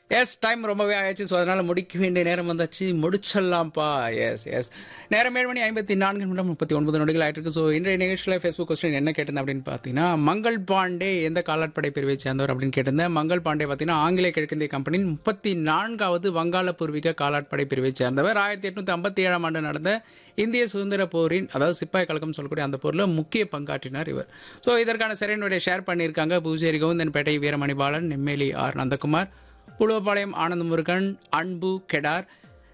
S time ரொம்பவே ஆயிடுச்சு so அதனால் முடிக்க வேண்டிய நேரம் வந்தாச்சு முடிச்சிடலாம்ப்பா எஸ் எஸ் நேரம் ஏழு மணி ஐம்பத்தி நான்கு நிமிடம் முப்பத்தி ஒன்பது நொடிகள் ஆயிட்டு இருக்கு ஸோ இன்றைய நிகழ்ச்சியில் ஃபேஸ்புக் கொஸ்டின் என்ன கேட்டிருந்தேன் அப்படின்னு பார்த்தீங்கன்னா மங்கள் பாண்டே எந்த காலாட்படை பிரிவை சேர்ந்தவர் அப்படின்னு கேட்டிருந்தேன் மங்கள் பாண்டே பார்த்தீங்கன்னா ஆங்கிலேய கிழக்கிந்திய கம்பெனியின் முப்பத்தி நான்காவது வங்காள பூர்வீக காலாட்படை பிரிவை சேர்ந்தவர் ஆயிரத்தி எட்நூத்தி ஐம்பத்தி ஏழாம் ஆண்டு நடந்த இந்திய சுதந்திர போரின் அதாவது சிப்பாய் கழகம் சொல்லக்கூடிய அந்த போரில் முக்கிய பங்காற்றினார் இவர் ஸோ இதற்கான சரியினுடைய ஷேர் பண்ணியிருக்காங்க பூஜேரி கோவிந்தன்பேட்டை வீரமணி பாலன் நெம்மேலி ஆர் நந்தகுமார் புலுவப்பாளையம் ஆனந்த முருகன் அன்பு கெடார்